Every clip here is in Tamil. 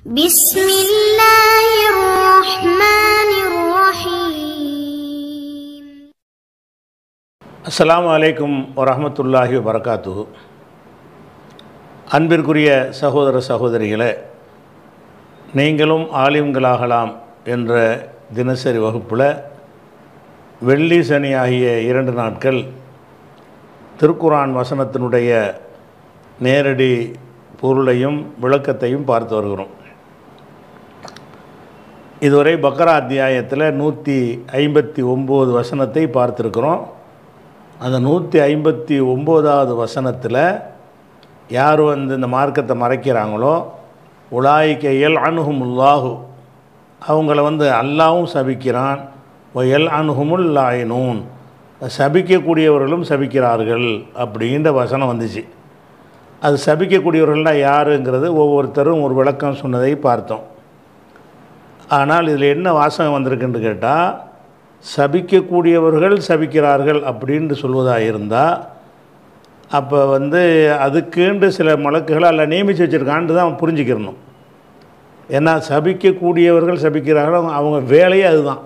بسم الله الرحمن الرحيم அஸ்ஸலாமு அலைக்கும் வரஹ்மத்துல்லாஹி வபரகாத்துஹு அன்பிற்குரிய சகோதர சகோதரிகளே நீங்களும் ஆலிம்களாகலாம் என்ற தினசரி வகுப்பில் வெள்ளி சனி ஆகிய இரண்டு நாட்கள் திருக்குரான் வசனத்தினுடைய நேரடி பொருளையும் விளக்கத்தையும் பார்த்து வருகிறோம் இதுவரை பக்ரா அத்தியாயத்தில் நூற்றி ஐம்பத்தி ஒம்பது வசனத்தை பார்த்துருக்குறோம் அந்த நூற்றி ஐம்பத்தி ஒம்போதாவது வசனத்தில் யார் வந்து இந்த மார்க்கத்தை மறைக்கிறாங்களோ உலாய்க்க எல் அணுகுமுல்லாஹு அவங்கள வந்து அல்லாவும் சபிக்கிறான் எல் அணுகுமுல் லாயினூன் சபிக்கக்கூடியவர்களும் சபிக்கிறார்கள் அப்படின்ற வசனம் வந்துச்சு அது சபிக்கக்கூடியவர்கள்னால் யாருங்கிறது ஒவ்வொருத்தரும் ஒரு விளக்கம் சொன்னதை பார்த்தோம் ஆனால் இதில் என்ன வாசகம் வந்திருக்குன்னு கேட்டால் சபிக்கக்கூடியவர்கள் சபிக்கிறார்கள் அப்படின்ட்டு சொல்வதாக இருந்தால் அப்போ வந்து அதுக்குண்டு சில மலக்குகளை அல்ல நியமித்து வச்சுருக்கான்ட்டு தான் புரிஞ்சுக்கிறணும் ஏன்னா சபிக்கக்கூடியவர்கள் சபிக்கிறார்கள் அவங்க- அவங்க வேலையே அதுதான்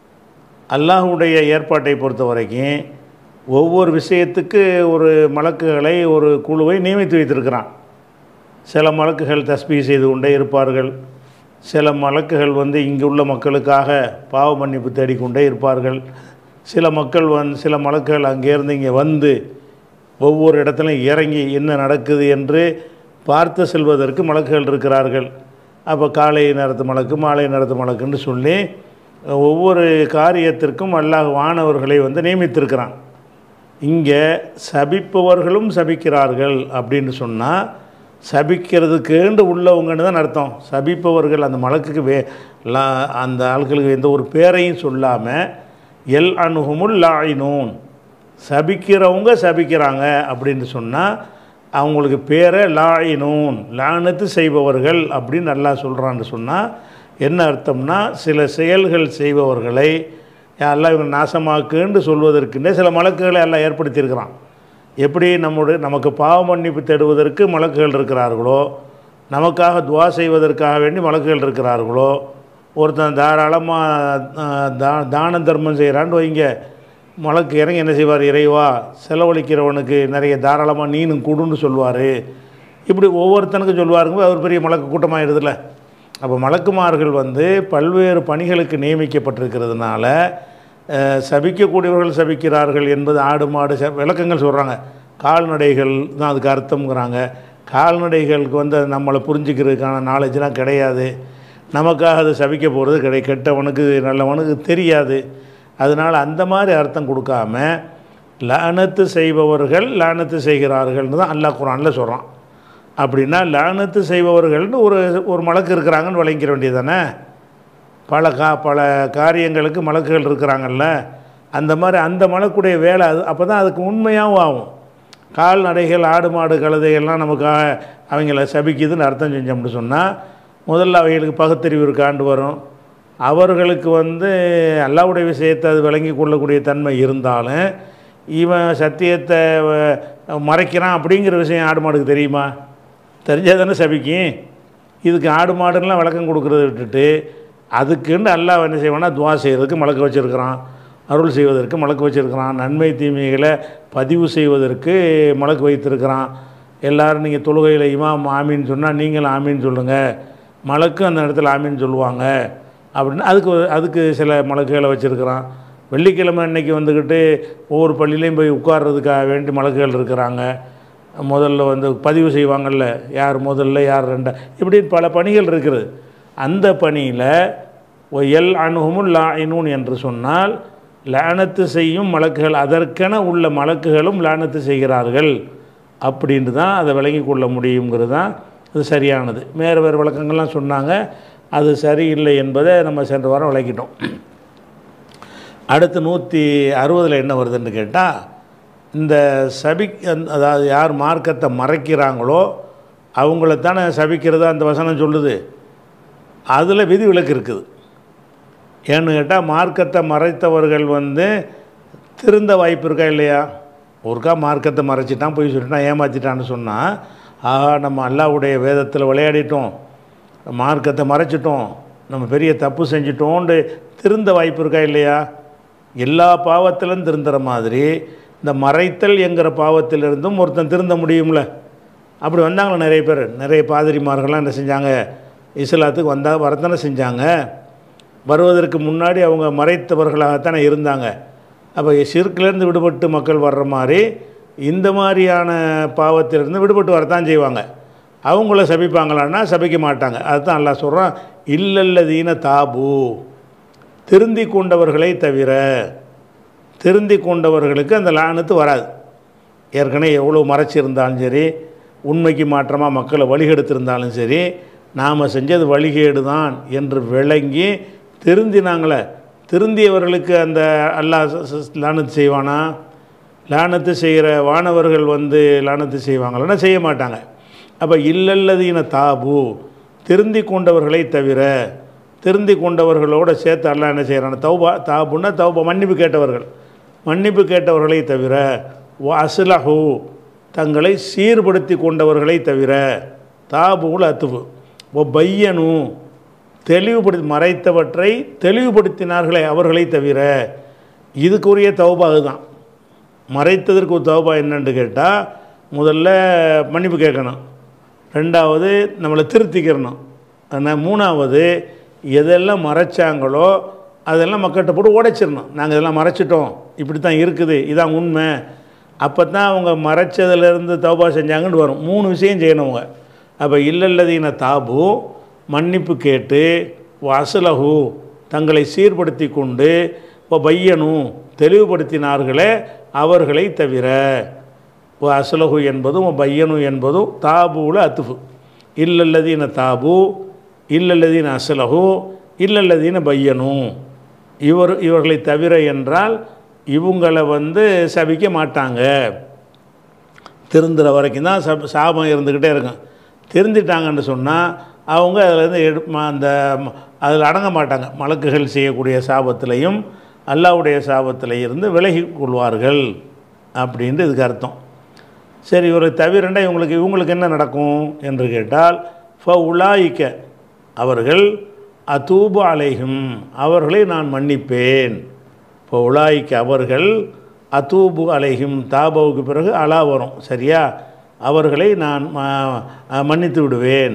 அல்லாஹுடைய ஏற்பாட்டை பொறுத்த வரைக்கும் ஒவ்வொரு விஷயத்துக்கு ஒரு மலக்குகளை ஒரு குழுவை நியமித்து வைத்திருக்கிறான் சில மலக்குகள் தஸ்பீ செய்து கொண்டே இருப்பார்கள் சில மலக்குகள் வந்து இங்கு உள்ள மக்களுக்காக பாவ மன்னிப்பு தேடிக்கொண்டே இருப்பார்கள் சில மக்கள் வந் சில மலக்குகள் அங்கேருந்து இங்கே வந்து ஒவ்வொரு இடத்துலையும் இறங்கி என்ன நடக்குது என்று பார்த்து செல்வதற்கு மலக்குகள் இருக்கிறார்கள் அப்போ காலை நேரத்து மலக்கு மாலை நேரத்து மலக்குன்னு சொல்லி ஒவ்வொரு காரியத்திற்கும் அல்லாஹ் வானவர்களை வந்து நியமித்திருக்கிறான் இங்கே சபிப்பவர்களும் சபிக்கிறார்கள் அப்படின்னு சொன்னால் சபிக்கிறதுக்குண்டு உள்ளவங்கன்னு தான் அர்த்தம் சபிப்பவர்கள் அந்த மலக்குக்கு வே லா- அந்த ஆட்களுக்கு எந்த ஒரு பேரையும் சொல்லாமல் எல் அணுகுமுல் லாயினூன் சபிக்கிறவங்க சபிக்கிறாங்க அப்படின்னு சொன்னால் அவங்களுக்கு பேரை லாயினூன் லானத்து செய்பவர்கள் அப்படின்னு நல்லா சொல்கிறான்னு சொன்னால் என்ன அர்த்தம்னா சில செயல்கள் செய்பவர்களை எல்லாம் இவங்க நாசமாக்குன்னு சொல்வதற்குன்னே சில மலக்குகளை எல்லாம் ஏற்படுத்தியிருக்கிறான் எப்படி நம்முடைய நமக்கு பாவ மன்னிப்பு தேடுவதற்கு மலக்குகள் இருக்கிறார்களோ நமக்காக துவா செய்வதற்காக வேண்டி மலக்குகள் இருக்கிறார்களோ ஒருத்தன் தாராளமாக தா தான தர்மம் செய்கிறான்னு வைங்க மலக்கு இறங்கி என்ன செய்வார் இறைவா செலவழிக்கிறவனுக்கு நிறைய தாராளமாக நீனும் கொடுன்னு சொல்லுவார் இப்படி ஒவ்வொருத்தனுக்கும் சொல்லுவாருங்க அவர் பெரிய மலக்கு கூட்டமாகிடுதுல அப்போ மலக்குமார்கள் வந்து பல்வேறு பணிகளுக்கு நியமிக்கப்பட்டிருக்கிறதுனால அஹ், சபிக்கக்கூடியவர்கள் சபிக்கிறார்கள் என்பது ஆடு மாடு ச விளக்கங்கள் சொல்கிறாங்க கால்நடைகள் தான் அதுக்கு அர்த்தம்ங்கிறாங்க கால்நடைகளுக்கு வந்து அது நம்மளை புரிஞ்சுக்கிறதுக்கான நாலேஜ்லாம் கிடையாது நமக்காக அது சபிக்க போகிறது கிடை கெட்டவனுக்கு நல்லவனுக்கு தெரியாது அதனால் அந்த மாதிரி அர்த்தம் கொடுக்காம லானத்து செய்பவர்கள் லானத்து செய்கிறார்கள்னு தான் அல்லாஹ் குரானில் சொல்கிறான் அப்படின்னா லானத்து செய்பவர்கள்னு ஒரு ஒரு மலக்கு இருக்கிறாங்கன்னு விளங்கிற வேண்டியது தானே பல கா பல காரியங்களுக்கு மலக்குகள் இருக்கிறாங்கல்ல அந்த மாதிரி அந்த மலக்குடைய வேலை அது அப்போ தான் அதுக்கு உண்மையாகவும் ஆகும் கால்நடைகள் ஆடு மாடு கழுதைகள்லாம் நமக்காக அவங்கள சபிக்குதுன்னு அர்த்தம் செஞ்சோம்னு சொன்னால் முதல்ல அவைகளுக்கு பகுத்தறிவு இருக்காண்டு வரும் அவர்களுக்கு வந்து அல்லாவுடைய விஷயத்தை அது விளங்கி கொள்ளக்கூடிய தன்மை இருந்தாலும் இவன் சத்தியத்தை அஹ், மறைக்கிறான் அப்படிங்கிற விஷயம் ஆடு மாடுக்கு தெரியுமா தெரிஞ்சால் தானே சபிக்கும் இதுக்கு ஆடு மாடுலாம் விளக்கம் கொடுக்குறத விட்டுட்டு அதுக்குன்னு அல்லாஹ் என்ன செய்வானா துவா செய்கிறதுக்கு மலக்கு வச்சுருக்கிறான் அருள் செய்வதற்கு மலக்கு வச்சுருக்கிறான் நன்மை தீமைகளை பதிவு செய்வதற்கு மலக்கு வைத்திருக்கிறான் எல்லாரும் நீங்கள் தொழுகையில் இமாம் ஆமின்னு சொன்னால் நீங்களும் ஆமின்னு சொல்லுங்கள் மலக்கும் அந்த இடத்துல ஆமின்னு சொல்லுவாங்க அப்படின்னு அதுக்கு ஒரு- அதுக்கு சில மலக்குகளை வச்சுருக்கிறான் வெள்ளிக்கிழமை அன்னைக்கு வந்துக்கிட்டு ஒவ்வொரு பள்ளியிலையும் போய் உட்கார்றதுக்காக வேண்டி மலக்குகள் இருக்கிறாங்க முதல்ல வந்து பதிவு செய்வாங்கள்ல யார் முதல்ல யார் ரெண்டா இப்படி பல பணிகள் இருக்குது அந்த பணியில் எல் அணுகுமுல் லாயினூன் என்று சொன்னால் லானத்து செய்யும் மலக்குகள் அதற்கென உள்ள மலக்குகளும் லானத்து செய்கிறார்கள் அப்படின்ட்டு தான் அதை விளங்கி கொள்ள முடியுங்கிறது தான் அது சரியானது வேறு வேறு விளக்கங்கள்லாம் சொன்னாங்க அது சரியில்லை என்பதை நம்ம சென்ற வாரம் விளக்கிட்டோம் அடுத்து நூற்றி அறுபதில் என்ன வருதுன்னு கேட்டால் இந்த சபி அந்த- அதாவது யார் மார்க்கத்தை மறைக்கிறாங்களோ அவங்கள தானே சபிக்கிறதா அந்த வசனம் சொல்லுது அதில் விதி விலக்கு இருக்குது ஏன்னு கேட்டால் மார்க்கத்தை மறைத்தவர்கள் வந்து திருந்த வாய்ப்பு இருக்கா இல்லையா ஒருக்கா மார்க்கத்தை மறைச்சிட்டான் போய் சொல்லிட்டான் ஏமாற்றிட்டான்னு சொன்னால் ஆஹா நம்ம அல்லாவுடைய வேதத்தில் விளையாடிட்டோம் மார்க்கத்தை மறைச்சிட்டோம் நம்ம பெரிய தப்பு செஞ்சிட்டோன்ட்டு திருந்த வாய்ப்பு இருக்கா இல்லையா எல்லா பாவத்திலும் திருந்துற மாதிரி இந்த மறைத்தல் என்கிற பாவத்திலிருந்தும் ஒருத்தன் திருந்த முடியும்ல அப்படி வந்தாங்களே நிறைய பேர் நிறைய பாதிரிமார்கள்லாம் என்ன செஞ்சாங்க இஸ்லாத்துக்கு வந்தால் வரத்தானே செஞ்சாங்க வருவதற்கு முன்னாடி அவங்க மறைத்தவர்களாகத்தானே இருந்தாங்க அப்போ சிறுக்கிலேருந்து விடுபட்டு மக்கள் வர்ற மாதிரி இந்த மாதிரியான பாவத்திலிருந்து விடுபட்டு வரத்தான் செய்வாங்க அவங்கள சபிப்பாங்களான்னா சபிக்க மாட்டாங்க அதுதான் அல்லாஹ் சொல்கிறான் இல்லல்லதீன தாபு திருந்தி கொண்டவர்களை தவிர திருந்தி கொண்டவர்களுக்கு அந்த லானத்து வராது ஏற்கனவே எவ்வளோ மறைச்சிருந்தாலும் சரி உண்மைக்கு மாற்றமாக மக்களை வழிகெடுத்திருந்தாலும் சரி நாம் செஞ்சது வழிகேடு தான் என்று விளங்கி திருந்தினாங்களே திருந்தியவர்களுக்கு அந்த அல்லாஹ் ச- ச- லானத்து செய்வானா லானத்து செய்கிற வானவர்கள் வந்து லானத்து செய்வாங்களான்னா செய்ய மாட்டாங்க அப்போ இல்லல்லதீன தாபு திருந்தி கொண்டவர்களை தவிர திருந்தி கொண்டவர்களோட சேர்த்து அல்லாஹ் என்ன செய்கிறான் தௌபா தாபுன்னா தௌபா மன்னிப்பு கேட்டவர்கள் மன்னிப்பு கேட்டவர்களை தவிர வ அஸ்லஹு தங்களை சீர்படுத்தி கொண்டவர்களை தவிர தாபுல் அத்துவு ஒ பையனு தெளிவுபடுத்தி மறைத்தவற்றை தெளிவுபடுத்தினார்களே அவர்களை தவிர இதுக்குரிய தௌபா அதுதான் மறைத்ததற்கு ஒரு தௌபா என்னன்னு கேட்டால் முதல்ல மன்னிப்பு கேட்கணும் ரெண்டாவது நம்மளை திருத்திக்கிறணும் ஆனால் மூணாவது எதெல்லாம் மறைச்சாங்களோ அதெல்லாம் மக்கள்கிட்ட போட்டு உடைச்சிடணும் நாங்கள் இதெல்லாம் மறைச்சிட்டோம் இப்படி தான் இருக்குது இதான் உண்மை அப்போ தான் அவங்க மறைச்சதுலேருந்து தௌபா செஞ்சாங்கன்னு வரும் மூணு விஷயம் செய்யணும் அவங்க அப்போ இல்லல்லதீன தாபு மன்னிப்பு கேட்டு வசலகு தங்களை சீர்படுத்தி கொண்டு இப்போ பையனு தெளிவுபடுத்தினார்களே அவர்களை தவிர அசலகு என்பதும் பையனு என்பதும் தாபுல அத்துஃபு இல்லல்லதீன தாபு இல்லல்லதீன அசலகு இல்லல்லதீன பையனு இவர் இவர்களை தவிர என்றால் இவங்களை வந்து சபிக்க மாட்டாங்க திருந்துற வரைக்கும் தான் சப் சாபம் இருந்துக்கிட்டே இருக்கும் திருந்திட்டாங்கன்னு சொன்னால் அவங்க அதிலேருந்து எடு ம- அந்த ம- அதில் அடங்க மாட்டாங்க மலக்குகள் செய்யக்கூடிய சாபத்திலையும் அல்லாவுடைய சாபத்திலையும் இருந்து விலகி கொள்வார்கள் அப்படின்ட்டு இதுக்கு அர்த்தம் சரி இவரை தவிரண்டா இவங்களுக்கு இவங்களுக்கு என்ன நடக்கும் என்று கேட்டால் ஃப உலாயிக்க அவர்கள் அதூபு அலைஹும் அவர்களை நான் மன்னிப்பேன் இப்போ உலாய்க்கு அவர்கள் அதூபு அலைஹும் தாபவுக்கு பிறகு அலா வரும் சரியா அவர்களை நான் ம- மன்னித்து விடுவேன்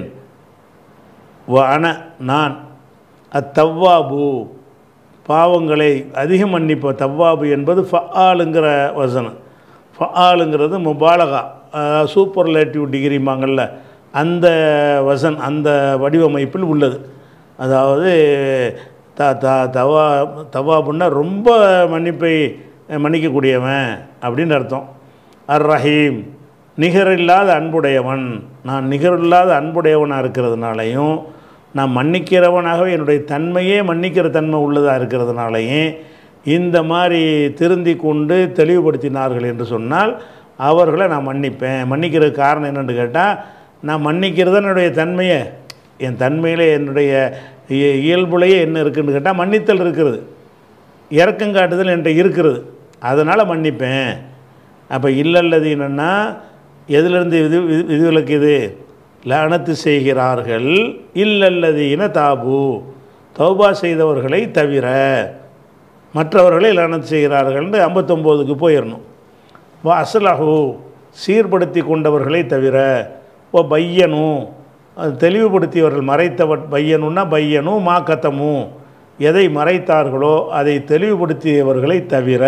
வ அன நான் அத்தவ்வாபு பாவங்களை அதிகம் மன்னிப்ப தவ்வாபு என்பது ஃபஆலுங்கிற வசனம் ஃபஆலுங்கிறது முபாலகா சூப்பர்லேட்டிவ் டிகிரிமாங்கள்ல அந்த வசன் அந்த வடிவமைப்பில் உள்ளது அதாவது த த தவா தவாபுன்னா ரொம்ப மன்னிப்பை மன்னிக்கக்கூடியவன் அப்படின்னு அர்த்தம் அர் ரஹீம் நிகரில்லாத அன்புடையவன் நான் நிகரில்லாத அன்புடையவனாக இருக்கிறதுனாலையும் நான் மன்னிக்கிறவனாகவே என்னுடைய தன்மையே மன்னிக்கிற தன்மை உள்ளதாக இருக்கிறதுனாலையும் இந்த மாதிரி திருந்தி கொண்டு தெளிவுபடுத்தினார்கள் என்று சொன்னால் அவர்களை நான் மன்னிப்பேன் மன்னிக்கிறதுக்கு காரணம் என்னென்னு கேட்டால் நான் மன்னிக்கிறது என்னுடைய தன்மையை என் தன்மையிலே என்னுடைய இய- இயல்புலையே என்ன இருக்குன்னு கேட்டால் மன்னித்தல் இருக்கிறது இறக்கம் காட்டுதல் என்கிட்ட இருக்கிறது அதனால் மன்னிப்பேன் அப்போ இல்லல்லது என்னென்னா எதிலிருந்து இது இது- விதிவிலக்கு இது லனத்து செய்கிறார்கள் இல்லல்லதீன தாபு தௌபா செய்தவர்களை தவிர மற்றவர்களை லனத்து செய்கிறார்கள்னு ஐம்பத்தொம்போதுக்கு போயிடணும் வ அஸ்லஹு சீர்படுத்தி கொண்டவர்களை தவிர ஓ பையனு அது தெளிவுபடுத்தியவர்கள் மறைத்தவர் பையனுன்னா பையனு மா கத்தமு எதை மறைத்தார்களோ அதை தெளிவுபடுத்தியவர்களை தவிர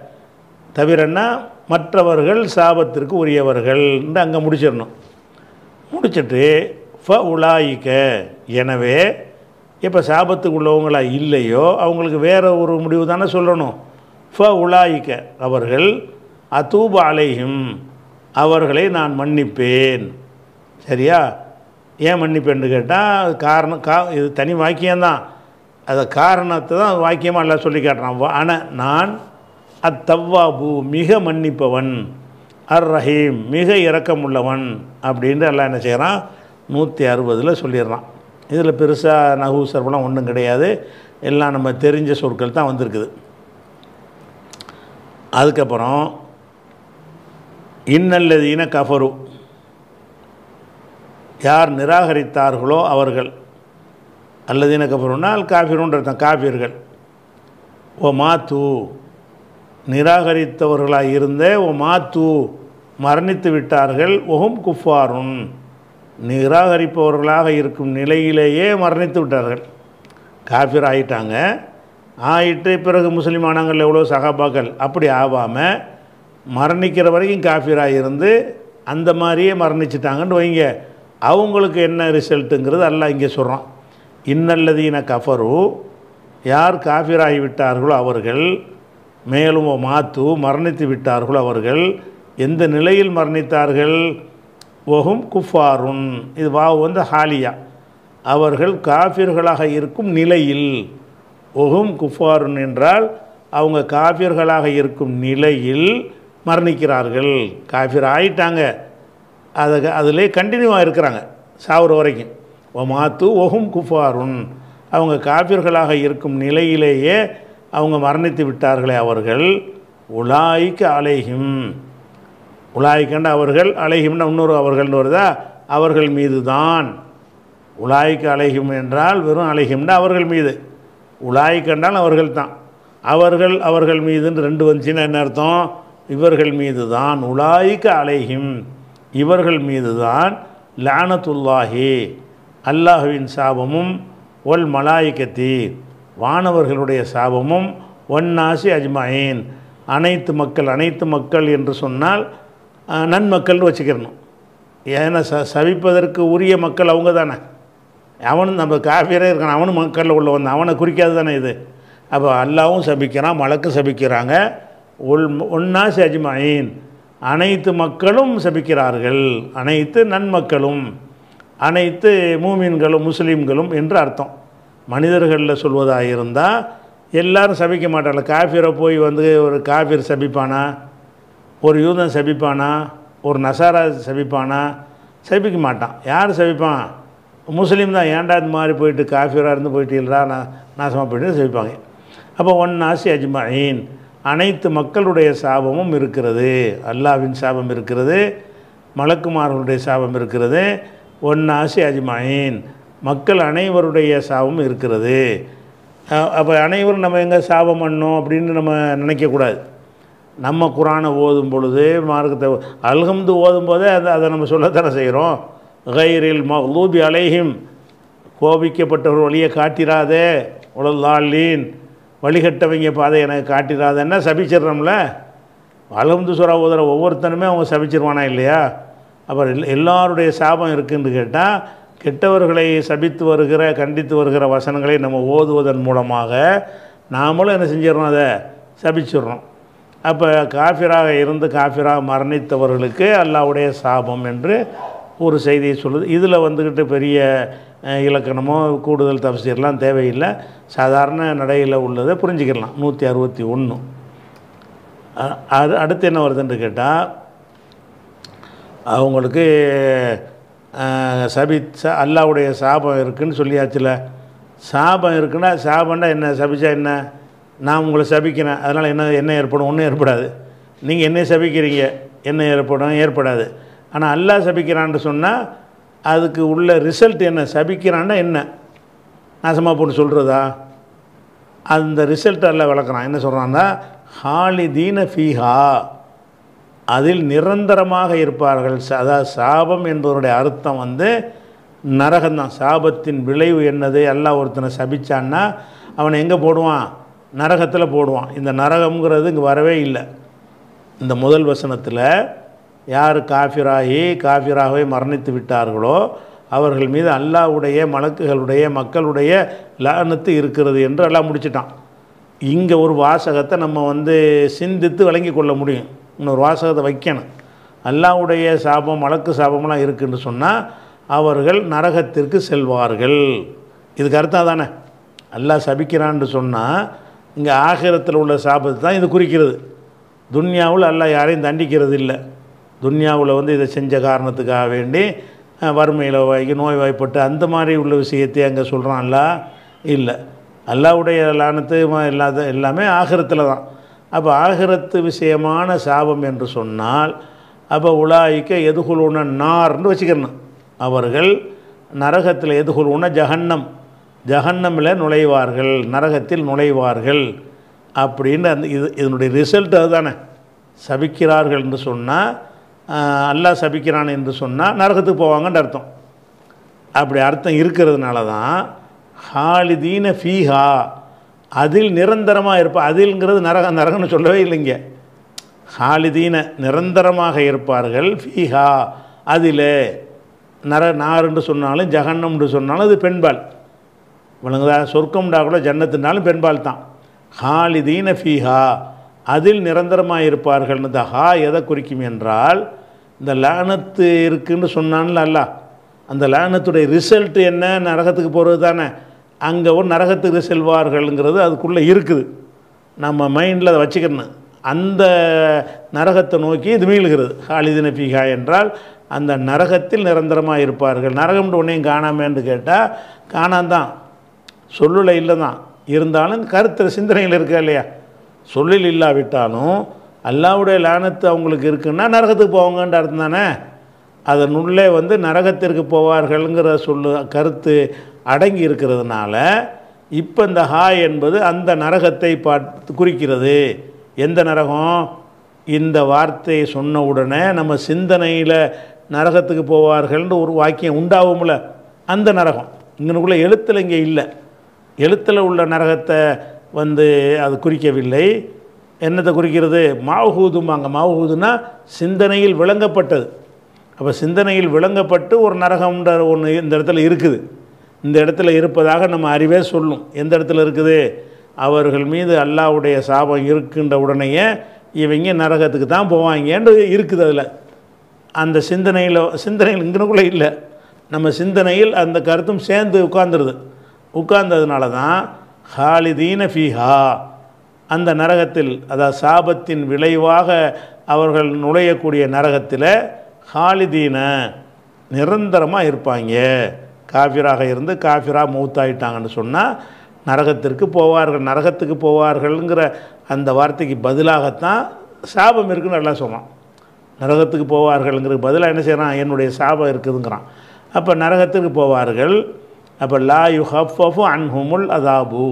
தவிரன்னா மற்றவர்கள் சாபத்திற்கு உரியவர்கள்னு அங்கே முடிச்சிடணும் முடிச்சிட்டு ஃப உலாயிக்க எனவே இப்போ சாபத்துக்கு உள்ளவங்களா இல்லையோ அவங்களுக்கு வேற ஒரு முடிவு தானே சொல்லணும் ஃப உலாயிக்க அவர்கள் அதூப அலைஹிம் அவர்களை நான் மன்னிப்பேன் சரியா ஏன் மன்னிப்பேன்னு கேட்டால் காரணம் கா இது தனி வாக்கியம்தான் அதை காரணத்தை தான் வாக்கியமாக எல்லாம் சொல்லி காட்டுறான் வ- ஆன நான் அத்தவ்வாபு மிக மன்னிப்பவன் அர் ரஹீம் மிக இரக்கமுள்ளவன் அப்படின்ட்டு எல்லாம் என்ன செய்கிறான் நூற்றி அறுபதில் சொல்லிடுறான் இதில் பெருசாக நகு சர்வலாம் ஒன்றும் கிடையாது எல்லாம் நம்ம தெரிஞ்ச சொற்கள் தான் வந்திருக்குது அதுக்கப்புறம் இன்னல்லதீன கஃபரு யார் நிராகரித்தார்களோ அவர்கள் அல்லதீன கஃபருனால் காஃபிருன்ற அர்த்தம் காஃபிர்கள் ஓ மாத்து நிராகரித்தவர்களாக இருந்த ஓ மாத்து மரணித்து விட்டார்கள் ஒஹும் குஃபாருன் நிராகரிப்பவர்களாக இருக்கும் நிலையிலேயே மரணித்து விட்டார்கள் காஃபிர் ஆயிட்டாங்க ஆயிட்டு பிறகு முஸ்லீம் ஆனாங்கள் எவ்வளோ சகாபாக்கள் அப்படி ஆகாமல் மரணிக்கிற வரைக்கும் காஃபிராக இருந்து அந்த மாதிரியே மரணிச்சிட்டாங்கன்னு வைங்க அவங்களுக்கு என்ன ரிசல்ட்டுங்கிறது அல்லாஹ் இங்கே சொல்கிறான் இன்னல்லதீன கஃபரு யார் காஃபிராகி விட்டார்களோ அவர்கள் மேலும் மாத்து மரணித்து விட்டார்களோ அவர்கள் எந்த நிலையில் மரணித்தார்கள் ஒஹும் குஃபாருன் இது வாவு வந்து ஹாலியா அவர்கள் காஃபிர்களாக இருக்கும் நிலையில் ஒஹும் குஃபாருன் என்றால் அவங்க காஃபிர்களாக இருக்கும் நிலையில் மரணிக்கிறார்கள் காஃபிர் ஆயிட்டாங்க அதை அதிலே கண்டினியூவாக இருக்கிறாங்க சாவுற வரைக்கும் ஒ மாத்து ஒஹும் குஃபாருன் அவங்க காஃபிர்களாக இருக்கும் நிலையிலேயே அவங்க மரணித்து விட்டார்களே அவர்கள் உலாய்க்கு அலைஹிம் உலாய்க்கண்ட அவர்கள் அலைஹிம்னா இன்னொரு அவர்கள்னு வருதா அவர்கள் மீது தான் உலாய்க்கு அலைஹிம் என்றால் வெறும் அலைஹிம்னா அவர்கள் மீது உலாய்க்கண்டால் அவர்கள் தான் அவர்கள் அவர்கள் மீதுன்னு ரெண்டு வந்துச்சுன்னா என்ன அர்த்தம் இவர்கள் மீது தான் உலாய்க்கு அலைஹிம் இவர்கள் மீது தான் லானத்துல்லாஹி அல்லாஹுவின் சாபமும் ஒல் மலாய்க்கத்தி வானவர்களுடைய சாபமும் ஒன்னாசி அஜ்மாயின் அனைத்து மக்கள் அனைத்து மக்கள் என்று சொன்னால் அஹ், நன்மக்கள்னு வச்சுக்கிறணும் ஏன்னா ச சவிப்பதற்கு உரிய மக்கள் அவங்க தானே அவனும் நம்ம காஃபியரே இருக்கான் அவனும் மக்களில் உள்ள வந்தான் அவனை குறிக்காது தானே இது அப்போ அல்லாவும் சபிக்கிறான் மலக்கும் சபிக்கிறாங்க உள் ஒன்னாசி அஜ்மாயின் அனைத்து மக்களும் சபிக்கிறார்கள் அனைத்து நன்மக்களும் அனைத்து மூமின்களும் முஸ்லீம்களும் என்று அர்த்தம் மனிதர்களில் சொல்வதாக இருந்தால் எல்லாரும் சபிக்க மாட்டாங்க காஃபிரை போய் வந்து ஒரு காஃபிர் சபிப்பானா ஒரு யூதன் சபிப்பானா ஒரு நசாரா சபிப்பானா சபிக்க மாட்டான் யார் சபிப்பான் முஸ்லீம் தான் ஏன்டா இது மாதிரி போயிட்டு காஃபிராக இருந்து போயிட்டு இல்லைடா நான் நாசமாக போயிட்டு சபிப்பாங்க அப்போ ஒன் நாசி அஜ்மாயின் அனைத்து மக்களுடைய சாபமும் இருக்கிறது அல்லாவின் சாபம் இருக்கிறது மலக்குமார்களுடைய சாபம் இருக்கிறது ஒன் நாசி அஜ்மாயின் மக்கள் அனைவருடைய சாபம் இருக்கிறது அப்போ அனைவரும் நம்ம எங்கே சாபம் பண்ணோம் அப்படின்னு நம்ம நினைக்கக்கூடாது நம்ம குரானை ஓதும் பொழுது மார்க்கத்தை அல்ஹம்து ஓதும் போதே அதை அதை நம்ம சொல்லத்தானே செய்கிறோம் கைரில் மஹ்லூபி அலைஹிம் கோபிக்கப்பட்டவர் வழியை காட்டிராதே உலல்லாலீன் வழிகட்டவங்க பாதை எனக்கு காட்டிடாதன்னா சபிச்சிடுறோம்ல அலம்து சுரா ஓதுற ஒவ்வொருத்தனுமே அவங்க சபிச்சிருவானா இல்லையா அப்புறம் எல் எல்லாருடைய சாபம் இருக்குன்னு கேட்டால் கெட்டவர்களை சபித்து வருகிற கண்டித்து வருகிற வசனங்களை நம்ம ஓதுவதன் மூலமாக நாமளும் என்ன செஞ்சிடறோம் அதை சபிச்சிடுறோம் அப்போ காஃபிராக இருந்து காஃபிராக மரணித்தவர்களுக்கு அல்லாவுடைய சாபம் என்று ஒரு செய்தியை சொல்லுது இதில் வந்துக்கிட்டு பெரிய அஹ், இலக்கணமோ கூடுதல் தப்சீர்லாம் தேவையில்லை சாதாரண நடையில் உள்ளதை புரிஞ்சுக்கலாம் நூற்றி அறுபத்தி ஒன்று அது அடுத்து என்ன வருதுன்னு கேட்டால் அவங்களுக்கு அஹ், சபி ச அல்லாவுடைய சாபம் இருக்குன்னு சொல்லியாச்சுல சாபம் இருக்குன்னா சாபம்னா என்ன சபிச்சா என்ன நான் உங்களை சபிக்கிறேன் அதனால் என்ன என்ன ஏற்படும் ஒன்றும் ஏற்படாது நீங்கள் என்ன சபிக்கிறீங்க என்ன ஏற்படும் ஏற்படாது ஆனால் அல்லாஹ் சபிக்கிறான்னு சொன்னால் அதுக்கு உள்ள ரிசல்ட் என்ன சபிக்கிறான்னா என்ன நாசமாக போட்டு சொல்கிறதா அந்த ரிசல்ட் எல்லாம் விளக்குறான் என்ன சொல்கிறான்னா ஹாலிதீன ஃபீஹா அதில் நிரந்தரமாக இருப்பார்கள் ச- அதாவது சாபம் என்பதனுடைய அர்த்தம் வந்து நரகம்தான் சாபத்தின் விளைவு என்னது எல்லாம் ஒருத்தனை சபிச்சான்னா அவனை எங்கே போடுவான் நரகத்தில் போடுவான் இந்த நரகம்ங்கிறது இங்கே வரவே இல்லை இந்த முதல் வசனத்தில் யார் காஃபிராகி காஃபிராகவே மரணித்து விட்டார்களோ அவர்கள் மீது அல்லாஹ்வுடைய மலக்குகளுடைய மக்களுடைய லானத்து இருக்கிறது என்று எல்லாம் முடிச்சிட்டான் இங்கே ஒரு வாசகத்தை நம்ம வந்து சிந்தித்து விளங்கி கொள்ள முடியும் இன்னொரு வாசகத்தை வைக்கணும் அல்லாஹ்வுடைய சாபம் மலக்கு சாபம்லாம் இருக்குன்னு சொன்னால் அவர்கள் நரகத்திற்கு செல்வார்கள் இதுக்கு அர்த்தம் தானே அல்லாஹ் சபிக்கிறான்னு சொன்னால் இங்கே ஆகிரத்தில் உள்ள சாபத்தை தான் இது குறிக்கிறது துன்யாவில் அல்லாஹ் யாரையும் தண்டிக்கிறது இல்லை துன்யாவில் வந்து இதை செஞ்ச காரணத்துக்காக வேண்டி அஹ், வறுமையில் வாங்கி நோய் வாய்ப்பட்டு அந்த மாதிரி உள்ள விஷயத்தை அங்கே சொல்கிறான் அல்லாஹ் இல்லை அல்லாவுடைய லானத்து ம- இல்லாத எல்லாமே ஆகிரத்தில் தான் அப்போ ஆகிரத்து விஷயமான சாபம் என்று சொன்னால் அப்போ உலாய்க்க எதுகுலுன நார்னு வச்சுக்கணும் அவர்கள் நரகத்தில் எதுகுலுன ஜஹன்னம் ஜஹன்னமில் நுழைவார்கள் நரகத்தில் நுழைவார்கள் அப்படின்னு அந்த இது இதனுடைய ரிசல்ட் அதுதானே சபிக்கிறார்கள் என்று சொன்னால் அல்லாஹ் சபிக்கிறான் என்று சொன்னால் நரகத்துக்கு போவாங்கன்னு அர்த்தம் அப்படி அர்த்தம் இருக்கிறதுனால தான் ஹாலிதீன ஃபீஹா அதில் நிரந்தரமாக இருப்பா அதில்ங்கிறது நரக நரகம்னு சொல்லவே இல்லைங்க ஹாலிதீன நிரந்தரமாக இருப்பார்கள் ஃபீஹா அதில் நர நாருன்னு சொன்னாலும் ஜஹன்னம்னு சொன்னாலும் அது பெண்பால் விளங்குதா சொர்க்கம்டா கூட ஜன்னத்துனாலும் பெண்பால் தான் ஹாலிதீன ஃபீஹா அதில் நிரந்தரமாக இருப்பார்கள்னு இந்த ஹா எதை குறிக்கும் என்றால் இந்த லானத்து இருக்குன்னு சொன்னான்ல அல்லாஹ் அந்த லானத்துடைய ரிசல்ட் என்ன நரகத்துக்கு போகிறது தானே அங்கே ஒரு நரகத்துக்கு செல்வார்கள்ங்கிறது அதுக்குள்ளே இருக்குது நம்ம மைண்டில் அதை வச்சுக்கணும் அந்த நரகத்தை நோக்கி இது மீளுகிறது ஹாலிதின ஃபீஹா என்றால் அந்த நரகத்தில் நிரந்தரமாக இருப்பார்கள் நரகம்னு ஒன்றையும் காணாமேன்னு கேட்டால் காணாந்தான் சொல்லுல இல்லை தான் இருந்தாலும் கருத்து சிந்தனையில் இருக்கா இல்லையா சொல்லில் இல்லாவிட்டாலும் அல்லாவுடைய லானத்து அவங்களுக்கு இருக்குன்னா நரகத்துக்கு போவாங்கன்ற அர்த்தம் தானே அதனுள்ளே வந்து நரகத்திற்கு போவார்கள்ங்கிற சொல்லு கருத்து அடங்கி இருக்கிறதுனால இப்போ இந்த ஹா என்பது அந்த நரகத்தை பார்த்து குறிக்கிறது எந்த நரகம் இந்த வார்த்தையை சொன்ன உடனே நம்ம சிந்தனையில் நரகத்துக்கு போவார்கள்னு ஒரு வாக்கியம் உண்டாகும்ல அந்த நரகம் இங்கனுக்குள்ள எழுத்தில் இங்கே இல்லை எழுத்தில் உள்ள நரகத்தை வந்து அது குறிக்கவில்லை என்னத்தை குறிக்கிறது மாவுஹூதும்பாங்க மாவுஹூதுனா சிந்தனையில் விளங்கப்பட்டது அப்போ சிந்தனையில் விளங்கப்பட்டு ஒரு நரகம்ன்ற ஒன்று இந்த இடத்துல இருக்குது இந்த இடத்துல இருப்பதாக நம்ம அறிவே சொல்லும் எந்த இடத்துல இருக்குது அவர்கள் மீது அல்லாவுடைய சாபம் இருக்கின்ற உடனேயே இவங்க நரகத்துக்கு தான் போவாங்கன்னு இருக்குது அதில் அந்த சிந்தனையில் சிந்தனையில் இங்கனுக்குள்ளே இல்லை நம்ம சிந்தனையில் அந்த கருத்தும் சேர்ந்து உட்கார்ந்துருது உட்கார்ந்ததுனால தான் ஹாலிதீன ஃபீஹா அந்த நரகத்தில் அதாவது சாபத்தின் விளைவாக அவர்கள் நுழையக்கூடிய நரகத்தில் ஹாலிதீன நிரந்தரமாக இருப்பாங்க காஃபிராக இருந்து காஃபிராக மூத்தாயிட்டாங்கன்னு சொன்னால் நரகத்திற்கு போவார்கள் நரகத்துக்கு போவார்கள்ங்கிற அந்த வார்த்தைக்கு பதிலாகத்தான் சாபம் இருக்குன்னு நல்லா சொன்னான் நரகத்துக்கு போவார்கள்ங்கிற பதிலாக என்ன செய்கிறான் என்னுடைய சாபம் இருக்குதுங்கிறான் அப்போ நரகத்துக்கு போவார்கள் அப்போ லா யு ஹஃபஃபு அன்ஹுமுல் அதாபு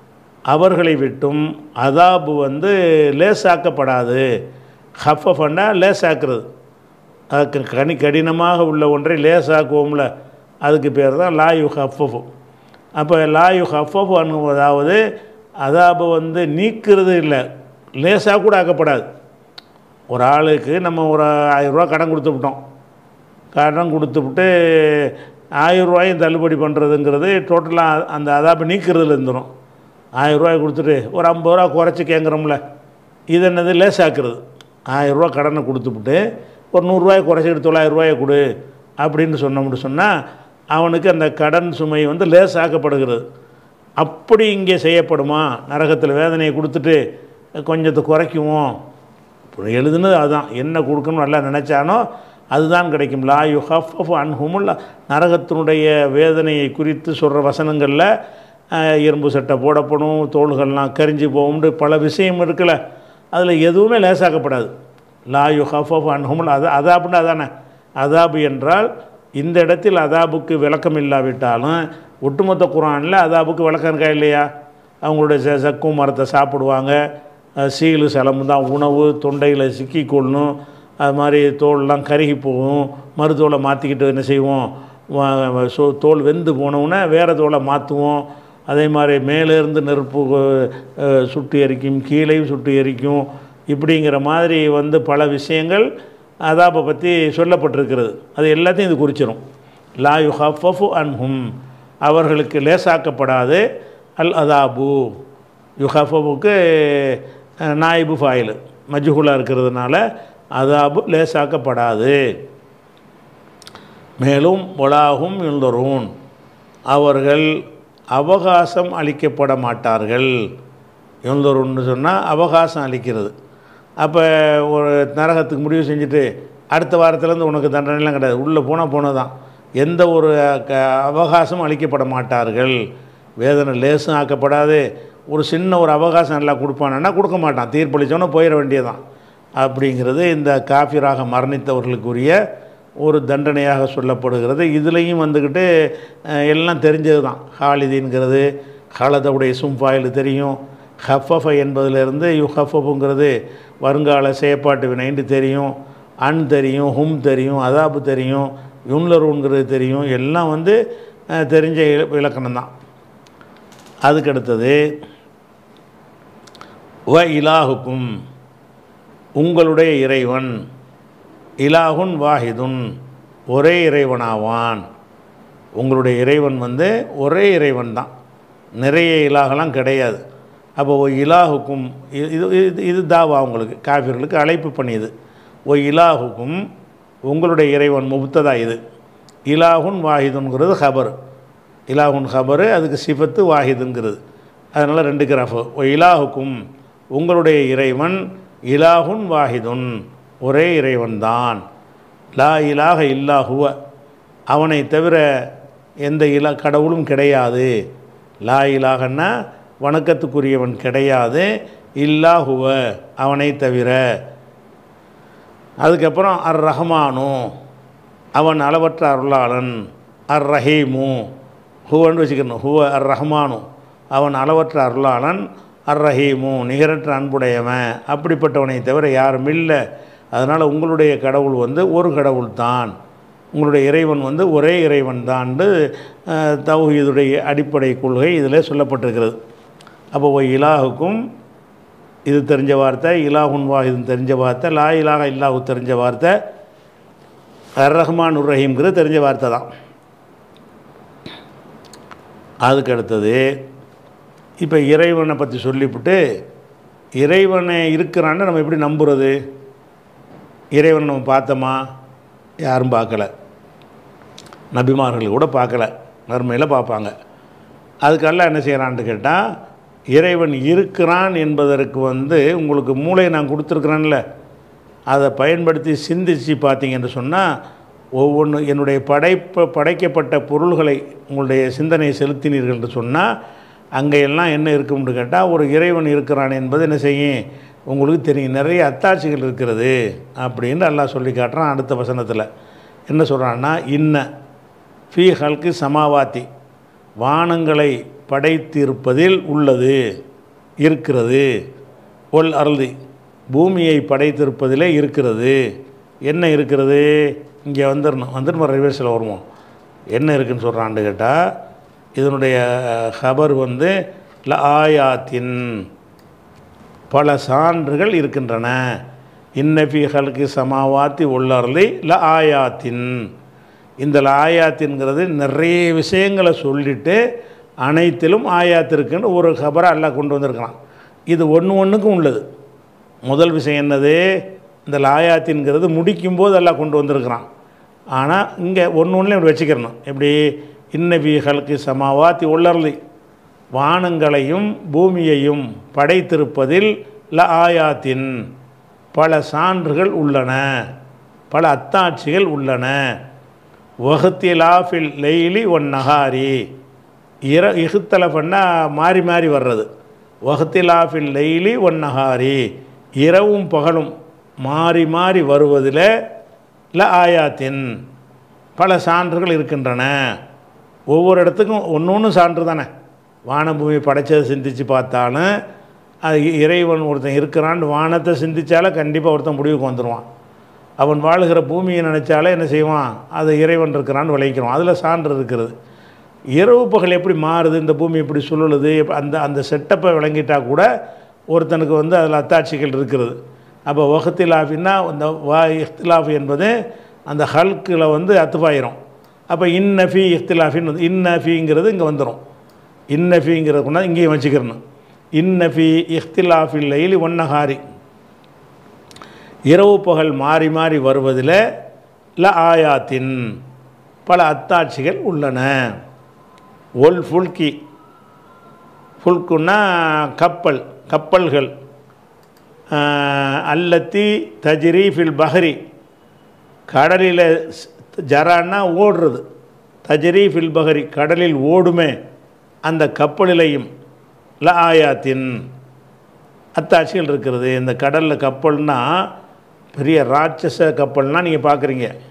அவர்களை விட்டும் அதாபு வந்து லேசாக்கப்படாது ஹஃபஃபன்னா லேசாக்குறது அதுக்கு கனி கடினமாக உள்ள ஒன்றை லேசாக்குவோம்ல அதுக்கு பேர் தான் லாயு ஹஃபஃபு அப்போ லாயு ஹஃபஃபு அனு அதாவது அதாபு வந்து நீக்கிறது இல்லை லேசாக கூட ஆக்கப்படாது ஒரு ஆளுக்கு நம்ம ஒரு ஆயிரரூவா கடன் கொடுத்து விட்டோம் கடன் கொடுத்துவிட்டு ஆயிரரூவாயும் தள்ளுபடி பண்ணுறதுங்கிறது டோட்டலாக அந்த அதாபு நீக்கிறதுல இருந்துடும் ஆயிரரூவாய் கொடுத்துட்டு ஒரு ஐம்பது ரூபா குறைச்சி கேட்குறோம்ல இது என்னது லேசாக்குறது ஆயிரரூவா கடனை கொடுத்துவிட்டு ஒரு நூறுரூவாயை குறைச்சிட்டு தொள்ளாயிரரூவாயை கொடு அப்படின்னு சொன்னோம்னு சொன்னால் அவனுக்கு அந்த கடன் சுமை வந்து லேசாக்கப்படுகிறது அப்படி இங்கே செய்யப்படுமா நரகத்தில் வேதனையை கொடுத்துட்டு கொஞ்சத்தை குறைக்குவோம் இப்போ எழுதுனது அதுதான் என்ன கொடுக்கணும் நல்லா நினச்சானோ அதுதான் கிடைக்கும் லா யு ஹஃப் அஃப் அன்ஹுமுல் நரகத்தினுடைய வேதனையை குறித்து சொல்கிற வசனங்களில் அஹ், இரும்பு சட்டை போடப்படும் தோள்கள்லாம் கரிஞ்சு போகும்னு பல விஷயம் இருக்குல்ல அதில் எதுவுமே லேசாக்கப்படாது லா யு ஹஃப் அஃப் அன்ஹுமுல் அது அதாப்புன்னு அதானே அதாபு என்றால் இந்த இடத்தில் அதாபுக்கு விளக்கம் இல்லாவிட்டாலும் ஒட்டுமொத்த குரானில் அதாபுக்கு விளக்கம் இருக்கா இல்லையா அவங்களுடைய ச சக்கு மரத்தை சாப்பிடுவாங்க அஹ் சீலு சலம்பு தான் உணவு தொண்டையில் சிக்கிக்கொள்ளணும் அது மாதிரி தோல்லாம் கருகி போகும் மருத்தோலை மாற்றிக்கிட்டு என்ன செய்வோம் வ- வ- சோ தோல் வெந்து போனவுடனே வேறு தோலை மாற்றுவோம் அதே மாதிரி மேலேருந்து நெருப்பு அஹ், சுட்டு எரிக்கும் கீழேயும் சுட்டு எரிக்கும் இப்படிங்கிற மாதிரி வந்து பல விஷயங்கள் அதாப்பை பற்றி சொல்லப்பட்டிருக்கிறது அது எல்லாத்தையும் இது குறிச்சிரும் லா யு ஹஃபஃபு அன்ஹும் அவர்களுக்கு லேசாக்கப்படாது அல் அதாபு யுஹஃபுக்கு நாயிபு ஃபாயில் மஜ்ஹூலாக இருக்கிறதுனால அதாபு லேசாக்கப்படாது மேலும் ஒலாகும் எழுந்தரும் அவர்கள் அவகாசம் அளிக்கப்பட மாட்டார்கள் எழுந்தருன்னு சொன்னால் அவகாசம் அளிக்கிறது அப்போ ஒரு நரகத்துக்கு முடிவு செஞ்சுட்டு அடுத்த வாரத்துலேருந்து உனக்கு தண்டனைலாம் கிடையாது உள்ளே போனால் போனதான் எந்த ஒரு க அவகாசமும் அளிக்கப்பட மாட்டார்கள் வேதனை லேசும் ஆக்கப்படாது ஒரு சின்ன ஒரு அவகாசம் நல்லா கொடுப்பானா கொடுக்க மாட்டான் தீர்ப்பளித்தோன்னே போயிட வேண்டியதான் அப்படிங்கிறது இந்த காஃபிராக மரணித்தவர்களுக்குரிய ஒரு தண்டனையாக சொல்லப்படுகிறது இதுலேயும் வந்துக்கிட்டு அஹ், எல்லாம் தெரிஞ்சது தான் ஹாலிதின்கிறது ஹாலதவுடைய சும்பாயில் தெரியும் ஹஃபஃப என்பதிலிருந்து யு ஹஃபஃபுங்கிறது வருங்கால செயற்பாட்டு வினைன்னு தெரியும் அன் தெரியும் ஹும் தெரியும் அதாபு தெரியும் யுன்லருங்கிறது தெரியும் எல்லாம் வந்து அஹ், தெரிஞ்ச இல- இலக்கணம் தான் அதுக்கடுத்தது வ இலாஹுக்கும் உங்களுடைய இறைவன் இலாகுன் வாஹிதுன் ஒரே இறைவனாவான் உங்களுடைய இறைவன் வந்து ஒரே இறைவன் தான் நிறைய இலாகலாம் கிடையாது அப்போ ஓ இலாகுக்கும் இது இது இது- இது தாவா உங்களுக்கு காஃபிர்களுக்கு அழைப்பு பண்ணியது ஓ இலாகுக்கும் உங்களுடைய இறைவன் முப்ததா இது இலாகுன் வாஹிதுங்கிறது ஹபர் இலாகுன் ஹபரு அதுக்கு சிஃபத்து வாஹிதுங்கிறது அதனால் ரெண்டு கிராஃபு ஓ இலாகுக்கும் உங்களுடைய இறைவன் இலாகுன் வாஹிதுன் ஒரே இறைவன்தான் லா இலாக இல்லா ஹுவ அவனை தவிர எந்த இலா கடவுளும் கிடையாது லா இலாகன்னா வணக்கத்துக்குரியவன் கிடையாது இல்லா ஹுவ அவனை தவிர அதுக்கப்புறம் அர் ரஹ்மானு அவன் அளவற்ற அருளாளன் அர் ரஹீமு ஹுவன்னு வச்சுக்கணும் ஹுவ அர் ரஹ்மானு அவன் அளவற்ற அருளாளன் அர் ரஹீமு நிகரற்ற அன்புடையவன் அப்படிப்பட்டவனை தவிர யாரும் இல்லை அதனால் உங்களுடைய கடவுள் வந்து ஒரு கடவுள் தான் உங்களுடைய இறைவன் வந்து ஒரே இறைவன் தான் தௌஹீதுடைய அடிப்படை கொள்கை இதில் சொல்லப்பட்டிருக்கிறது அப்போ ஒ இலாஹுக்கும் இது தெரிஞ்ச வார்த்தை இலாஹுன் வாஹிதுன்னு தெரிஞ்ச வார்த்தை லா இலாஹ இல்லாஹு தெரிஞ்ச வார்த்தை அர் ரஹ்மான் உர் ரஹீம்ங்கிறது தெரிஞ்ச வார்த்தை தான் அதுக்கு அடுத்தது இப்போ இறைவனை பற்றி சொல்லிவிட்டு இறைவனை இருக்கிறான்னு நம்ம எப்படி நம்புறது இறைவனை நம்ம பார்த்தோமா யாரும் பார்க்கல நபிமார்கள் கூட பார்க்கல நர்மையில் பார்ப்பாங்க அதுக்கெல்லாம் என்ன செய்கிறான்னு கேட்டால் இறைவன் இருக்கிறான் என்பதற்கு வந்து உங்களுக்கு மூளையை நான் கொடுத்துருக்குறேன்ல அதை பயன்படுத்தி சிந்திச்சு பார்த்தீங்கன்னு சொன்னால் ஒவ்வொன்று என்னுடைய படைப்ப படைக்கப்பட்ட பொருள்களை உங்களுடைய சிந்தனை செலுத்தினீர்கள் என்று சொன்னால் அங்கே எல்லாம் என்ன இருக்கும்னு கேட்டால் ஒரு இறைவன் இருக்கிறான் என்பது என்ன செய்யும் உங்களுக்கு தெரியும் நிறைய அத்தாட்சிகள் இருக்கிறது அப்படின்னு அல்லாஹ் சொல்லி காட்டுறான் அடுத்த வசனத்தில் என்ன சொல்கிறான்னா இன்ன ஃபீ ஹல்கு சமாவாத்தி வானங்களை படைத்திருப்பதில் உள்ளது இருக்கிறது ஒல் அருள்தி பூமியை படைத்திருப்பதிலே இருக்கிறது என்ன இருக்கிறது இங்கே வந்துடணும் வந்துட்டு நம்ம ரிவர்ஸில் வருவோம் என்ன இருக்குன்னு சொல்கிறான்னு கேட்டால் இதனுடைய ஹபர் வந்து ல ஆயாத்தின் பல சான்றுகள் இருக்கின்றன இன்னஃபி ஹல்கி சமாவாத்தி உள்ளர்லி ல ஆயாத்தின் இந்த ல ஆயாத்தின்கிறது நிறைய விஷயங்களை சொல்லிட்டு அனைத்திலும் ஆயாத் இருக்குன்னு ஒரு ஹபரை அல்லாஹ் கொண்டு வந்திருக்கிறான் இது ஒன்று ஒன்றுக்கும் உள்ளது முதல் விஷயம் என்னது இந்த லாயாத்தின்கிறது முடிக்கும்போது எல்லாம் கொண்டு வந்திருக்கிறான் ஆனால் இங்கே ஒன்று ஒன்றுலையும் இப்படி வச்சுக்கிறணும் எப்படி இன்னபி ஹல்கி சமாவாத்தி உள்ளர்லி வானங்களையும் பூமியையும் படைத்திருப்பதில் ல ஆயாத்தின் பல சான்றுகள் உள்ளன பல அத்தாட்சிகள் உள்ளன வகுத்திலாஃபில் லெய்லி ஒன் நகாரி இர இகுத்தலை பண்ணால் மாறி மாறி வர்றது வகுத்திலாஃபில் லெய்லி ஒன் நகாரி இரவும் பகலும் மாறி மாறி வருவதில் ல ஆயாத்தின் பல சான்றுகள் இருக்கின்றன ஒவ்வொரு இடத்துக்கும் ஒன்று ஒன்று சான்று தானே வானபூமி படைச்சதை சிந்தித்து பார்த்தாலும் அது இ- இறைவன் ஒருத்தன் இருக்கிறான்னு வானத்தை சிந்திச்சாலே கண்டிப்பாக ஒருத்தன் முடிவுக்கு வந்துடுவான் அவன் வாழுகிற பூமியை நினச்சாலே என்ன செய்வான் அது இறைவன் இருக்கிறான்னு விளைக்கிறோம் அதில் சான்று இருக்கிறது இரவு பகல் எப்படி மாறுது இந்த பூமி எப்படி சுழலுது எப்ப- அந்த அந்த செட்டப்பை விளங்கிட்டா கூட ஒருத்தனுக்கு வந்து அதில் அத்தாட்சிகள் இருக்கிறது அப்போ வகத்திலாஃபின்னா இந்த வா இஃப்திலாஃப் என்பது அந்த ஹல்கில் வந்து அத்துப்பாயிரும் அப்போ இன்னஃபி இஃப்திலாஃபின்னு வந்து இன்னஃபிங்கிறது இங்கே வந்துடும் இன்னஃபிங்கிறது கொண்டாந்து இங்கேயும் வச்சுக்கிறணும் இன்னஃபி இஃப்திலாஃபில் லைலி ஒன்னஹாரி இரவு பகல் மாறி மாறி வருவதில் ல ஆயாத்தின் பல அத்தாட்சிகள் உள்ளன ஒல் ஃபுல்கி ஃபுல்குன்னா கப்பல் கப்பல்கள் ஆஹ், அல்லத்தி தஜ்ரி ஃபில் பஹரி கடலில் ஸ்- ஜரான்னா ஓடுறது தஜ்ரி ஃபில் பஹரி கடலில் ஓடுமே அந்த கப்பலிலையும் ல ஆயாத்தின் அத்தாட்சிகள் இருக்கிறது இந்த கடலில் கப்பல்னா பெரிய ராட்சச கப்பல்னால் நீங்கள் பார்க்குறீங்க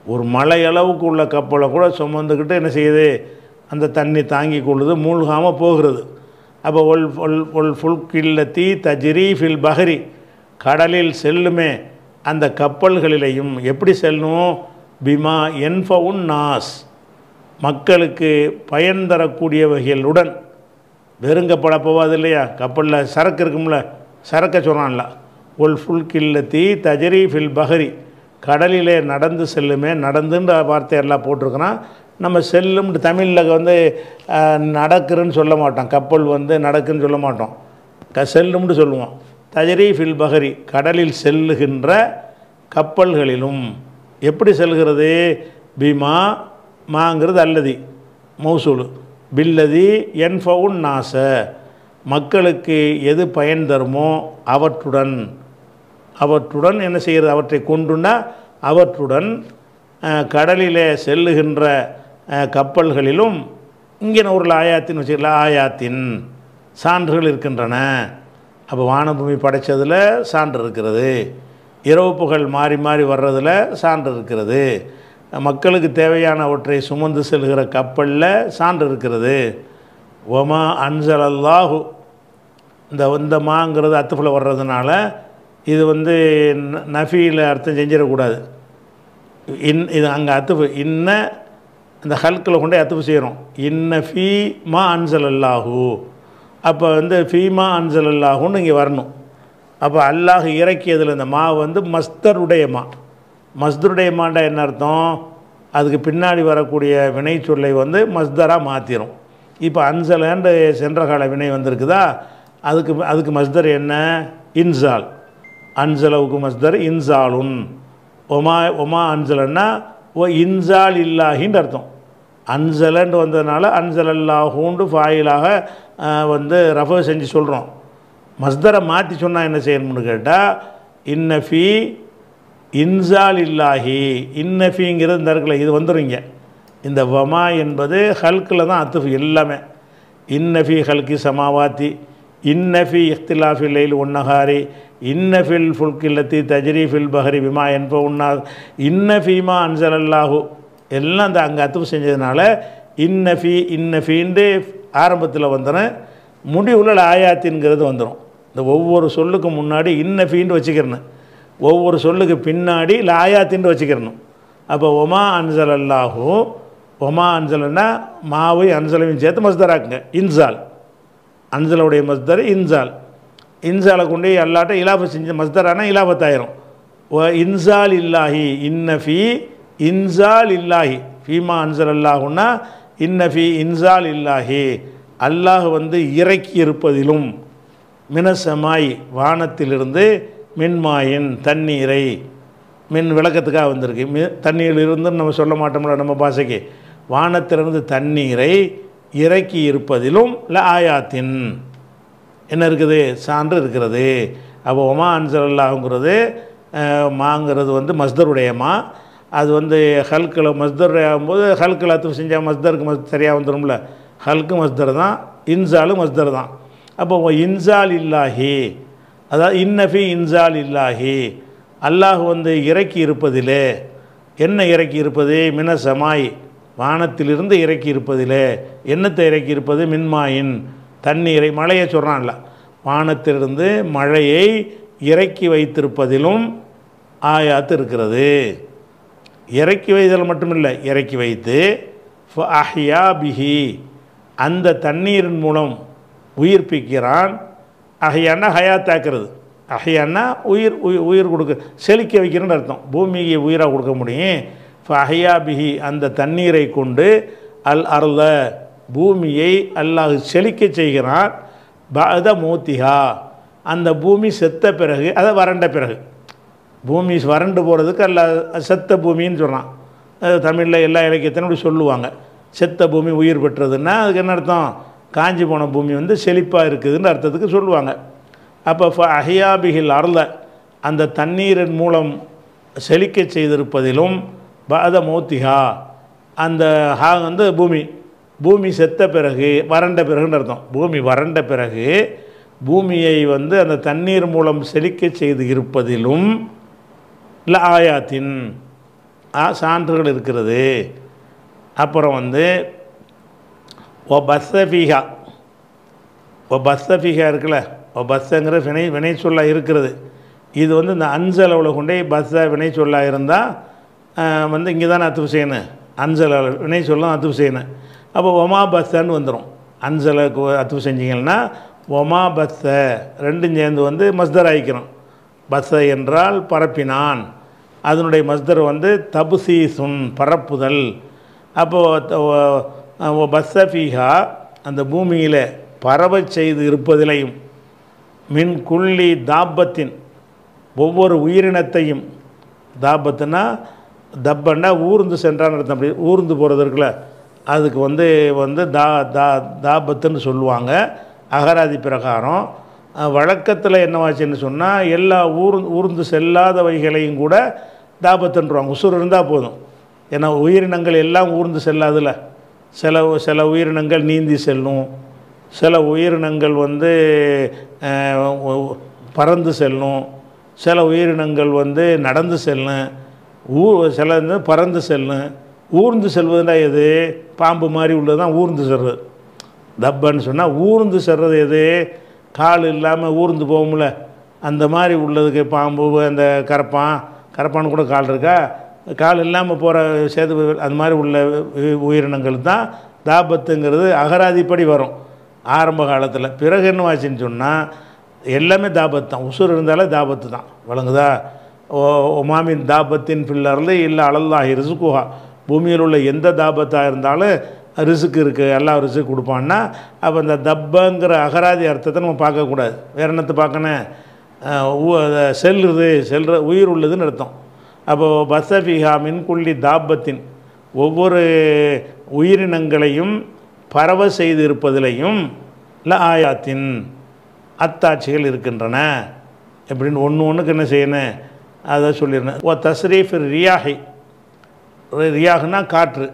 ஒரு மலை அளவுக்கு உள்ள கப்பலை கூட சுமந்துக்கிட்டு என்ன செய்யுது அந்த தண்ணி தாங்கி கொள்ளுது மூழ்காமல் போகிறது அப்போ ஒல் ஒல் ஒல் ஃபுல்கில்லத்தி தஜ்ரி ஃபில் பஹரி கடலில் செல்லுமே அந்த கப்பல்களிலையும் எப்படி செல்லும் பிமா என்ஃபவுன் நாஸ் மக்களுக்கு பயன் தரக்கூடியவைகளுடன் வெறுங்கப்பட போவாது இல்லையா கப்பலில் சரக்கு இருக்கும்ல சரக்கை சொல்கிறான்ல ஒல் ஃபுல் கில்லத்தி தஜரி ஃபில் பஹரி கடலிலே நடந்து செல்லுமே நடந்துன்ற வார்த்தை எல்லாம் போட்டிருக்கிறான் நம்ம செல்லும் தமிழில் வந்து அஹ், நடக்குதுன்னு சொல்ல மாட்டோம் கப்பல் வந்து நடக்குன்னு சொல்ல மாட்டோம் க செல்லும்னு சொல்லுவோம் தஜரி ஃபில் பஹரி கடலில் செல்லுகின்ற கப்பல்களிலும் எப்படி செல்கிறது பீமா மாங்கிறது அல்லதி மௌசூல் பில்லதி என்ஃபவுன் நாச மக்களுக்கு எது பயன் தருமோ அவற்றுடன் அவற்றுடன் என்ன செய்கிறது அவற்றை கொண்டுன்னா அவற்றுடன் அஹ், கடலிலே செல்லுகின்ற அஹ், கப்பல்களிலும் இங்கே ஒரு ஆயாத்தின் வச்சுக்கலாம் ஆயாத்தின் சான்றுகள் இருக்கின்றன அப்போ வானபூமி படைச்சதில் சான்று இருக்கிறது இரவு புகழ் மாறி மாறி வர்றதில் சான்று இருக்கிறது மக்களுக்கு தேவையானவற்றை சுமந்து செல்கிற கப்பலில் சான்று இருக்கிறது ஒமா அன்சல் அல்லாஹு இந்த இந்த மாங்கிறது அத்துஃபில் வர்றதுனால இது வந்து ந- நஃபியில் அர்த்தம் செஞ்சிடக்கூடாது இன் இது அங்கே அத்துஃபு இன்ன இந்த ஹல்கில் கொண்டே அத்துஃபு செய்கிறோம் இன்ன ஃபீ மா அன்சல் அல்லாஹு அப்போ வந்து ஃபீமா அன்சல் அல்லாஹுன்னு இங்கே வரணும் அப்போ அல்லாஹ் இறக்கியதில் இந்த மா வந்து மஸ்தருடைய மா மஸ்தருடைய மாண்டா என்ன அர்த்தம் அதுக்கு பின்னாடி வரக்கூடிய வினை சொல்லை வந்து மஸ்தராக மாற்றிடும் இப்போ அன்சலன்ற சென்ற கால வினை வந்திருக்குதா அதுக்கு அதுக்கு மஸ்தர் என்ன இன்சால் அன்சலவுக்கு மஸ்தர் இன்சாலுன் ஒமா ஒமா அன்சலன்னா ஓ இன்சால் இல்லாஹின்னு அர்த்தம் அன்சலன்னு வந்ததுனால அன்சல் அல்லாஹூண்டு ஃபாயிலாக ஆஹ், வந்து ரஃப செஞ்சு சொல்கிறோம் மஸ்தரை மாற்றி சொன்னால் என்ன செய்யணும்னு கேட்டால் இன்னஃபி இன்சால் இல்லாஹி இன்னஃபிங்கிறது இந்த இடத்துல இது வந்துருங்க இந்த வமா என்பது ஹல்கில் தான் அத்துஃபு எல்லாமே இன்னஃபி ஹல்கி சமாவாத்தி இன்னஃபி இஃப்திலாஃபி லைல் உன்னஹாரி இன்னஃபில் ஃபுல்கில்லத்தி தஜ்ரி ஃபில் பஹரி விமா என்ப உன்னா இன்னஃபீமா அன்சல் அல்லாஹு எல்லாம் அந்த அங்கே அத்துஃபு செஞ்சதுனால இன்னஃபி இன்னஃபின்ட்டு ஆரம்பத்தில் வந்துடும் முடிவுல ஆயாத்தின்கிறது வந்துடும் இந்த ஒவ்வொரு சொல்லுக்கு முன்னாடி இன்னஃபின்னு வச்சுக்கிறணும் ஒவ்வொரு சொல்லுக்கு பின்னாடி லாயாத்தின்னு வச்சுக்கிறணும் அப்போ ஒமா அன்சல் அல்லாஹூ ஒமா அன்சல்னா மாவை அன்சலையும் சேர்த்து மஸ்தராக்குங்க இன்சால் அன்சலுடைய மஸ்தர் இன்சால் இன்சாலை கொண்டு அல்லாட்ட இலாப செஞ்ச மஸ்தரானா இலாபத்தாயிரும் ஒ இன்சால் இல்லாஹி இன்னஃபி இன்சால் இல்லாஹி ஃபீமா அன்சல் அல்லாஹுன்னா இன்னஃபி இன்சால் இல்லாஹி அல்லாஹ் வந்து இறக்கி இருப்பதிலும் மினசமாய் வானத்திலிருந்து மின்மாயின் தண்ணீரை மின் விளக்கத்துக்காக வந்திருக்கு மி தண்ணீரில் இருந்து நம்ம சொல்ல மாட்டோம்ல நம்ம பாஷைக்கு வானத்திலிருந்து தண்ணீரை இறக்கி இருப்பதிலும் ல ஆயாத்தின் என்ன இருக்குது சான்று இருக்கிறது அப்போ ஒமா அன்சல்லாங்கிறது மாங்கிறது வந்து மஸ்தருடைய மா அது வந்து ஹல்கில் மஸ்தர் ஆகும்போது ஹல்கில் அத்து செஞ்சால் மஸ்தருக்கு மஸ் சரியாக வந்துடும்ல ஹல்க்கு மஸ்தர் தான் இன்சாலும் மஸ்தர் தான் அப்போ இன்சால் இல்லாஹி அதாவது இன்னஃபி இன்சால் இல்லாஹி அல்லாஹ் வந்து இறக்கி இருப்பதிலே என்ன இறக்கி இருப்பது மின சமாய் வானத்திலிருந்து இறக்கி இருப்பதிலே என்னத்தை இறக்கி இருப்பது மின்மாயின் தண்ணீரை மழையை சொல்கிறான்ல வானத்திலிருந்து மழையை இறக்கி வைத்திருப்பதிலும் ஆயாத்து இருக்கிறது இறக்கி வைத்தல் மட்டுமில்லை இறக்கி வைத்து ஃப அஹ்யா பிஹி அந்த தண்ணீரின் மூலம் உயிர்ப்பிக்கிறான் அஹ்யான்னா ஹயாத்தாக்குறது அஹ்யான்னா உயிர் உயிர் உயிர் கொடுக்க செழிக்க வைக்கிறன்னு அர்த்தம் பூமிக்கு உயிராக கொடுக்க முடியும் ஃப அஹ்யா பிஹி அந்த தண்ணீரை கொண்டு அல் அருள பூமியை அல்லாஹ் செழிக்க செய்கிறான் பத மூத்திஹா அந்த பூமி செத்த பிறகு அதை வறண்ட பிறகு பூமி வறண்டு போகிறதுக்கு அல்ல செத்த பூமின்னு சொல்கிறான் அது தமிழில் எல்லா இலக்கியத்திலும் இப்படி சொல்லுவாங்க செத்த பூமி உயிர் பெற்றதுன்னா அதுக்கு என்ன அர்த்தம் காஞ்சி போன பூமி வந்து செழிப்பாக இருக்குதுன்னு அர்த்தத்துக்கு சொல்லுவாங்க அப்போ ஃப அஹியாபிகில் அருள அந்த தண்ணீரின் மூலம் செழிக்க செய்திருப்பதிலும் பாத மௌத்திகா அந்த ஹா வந்து பூமி பூமி செத்த பிறகு வறண்ட பிறகுன்னு அர்த்தம் பூமி வறண்ட பிறகு பூமியை வந்து அந்த தண்ணீர் மூலம் செழிக்க செய்து இருப்பதிலும் இல்லை ஆயாத்தின் ஆ, சான்றுகள் இருக்கிறது அப்புறம் வந்து ஓ பஸ்ஸபீகா ஓ பஸ்ஸபீகா இருக்குல்ல ஓ பஸ்ஸுங்கிற வினை வினை சொல்ல இருக்கிறது இது வந்து இந்த அஞ்சளவில் கொண்டே பஸ்ஸை வினை சொல்ல இருந்தால் வந்து இங்கே தானே அத்துவு செய்யணும் அஞ்சல் அளவு வினை சொல்ல அத்துவு செய்யணும் அப்போ ஒமா பஸ்ஸன்னு வந்துடும் அஞ்சலுக்கு அத்துவு செஞ்சீங்கன்னா ஒமா பஸ்ஸ ரெண்டும் சேர்ந்து வந்து மஸ்தர் ஆயிக்கிறோம் பஸ்ஸ என்றால் பரப்பினான் அதனுடைய மஸ்தர் வந்து தபுசீசுன் பரப்புதல் அப்போது பஸ்ஸபீகா அந்த பூமியில் பரவச் செய்து இருப்பதிலையும் மின் குள்ளி தாபத்தின் ஒவ்வொரு உயிரினத்தையும் தாபத்துனா தப்பன்னா ஊர்ந்து சென்றான்னு அர்த்தம் அப்படி ஊர்ந்து போகிறது இருக்குல்ல அதுக்கு வந்து வந்து தா தா தாபத்துன்னு சொல்லுவாங்க அகராதி பிரகாரம் வழக்கத்தில் என்னவாச்சுன்னு சொன்னால் எல்லா ஊர் ஊர்ந்து செல்லாதவைகளையும் கூட தாபத்துன்றாங்க உசுர் இருந்தால் போதும் ஏன்னா உயிரினங்கள் எல்லாம் ஊர்ந்து செல்லாதுல சில சில உயிரினங்கள் நீந்தி செல்லும் சில உயிரினங்கள் வந்து அஹ், ஒ- பறந்து செல்லும் சில உயிரினங்கள் வந்து நடந்து செல்லும் ஊ சில வந்து பறந்து செல்லும் ஊர்ந்து செல்வதுனா எது பாம்பு மாதிரி உள்ளது தான் ஊர்ந்து செல்வது தப்பன்னு சொன்னால் ஊர்ந்து செல்றது எது கால் இல்லாமல் ஊர்ந்து போகும்ல அந்த மாதிரி உள்ளதுக்கு பாம்பு அந்த கரப்பான் கரப்பான் கூட கால் இருக்கா கால் இல்லாமல் போகிற சேது அந்த மாதிரி உள்ள உ- உயிரினங்கள் தான் தாபத்துங்கிறது அகராதிப்படி வரும் ஆரம்ப காலத்தில் பிறகு என்ன ஆச்சுன்னு சொன்னால் எல்லாமே தாபத்து தான் உசுர் இருந்தாலே தாபத்து தான் வழங்குதா ஓ ஒமாமின் தாபத்தின் பில்லர்ல இல்லை அழல்லாஹி ரிசுக்குஹா பூமியில் உள்ள எந்த தாபத்தாக இருந்தாலும் ரிசுக்கு இருக்குது எல்லாம் ரிசுக்கு கொடுப்பான்னா அப்போ இந்த தப்பங்கிற அகராதி அர்த்தத்தை நம்ம பார்க்கக்கூடாது வேற என்னத்தை பார்க்கணும் அஹ் உ- அத செல்லுறது செல்ற உயிர் உள்ளதுன்னு அர்த்தம் அப்போது பசபிஹா மின்குள்ளி தாபத்தின் ஒவ்வொரு உயிரினங்களையும் பரவ செய்திருப்பதிலையும் ல ஆயாத்தின் அத்தாட்சிகள் இருக்கின்றன எப்படின்னு ஒன்று ஒன்றுக்கு என்ன செய்யணும் அதை சொல்லிடுறேன் ஓ தஸ்ரீஃப் ரியாஹி ரியாகுனா காற்று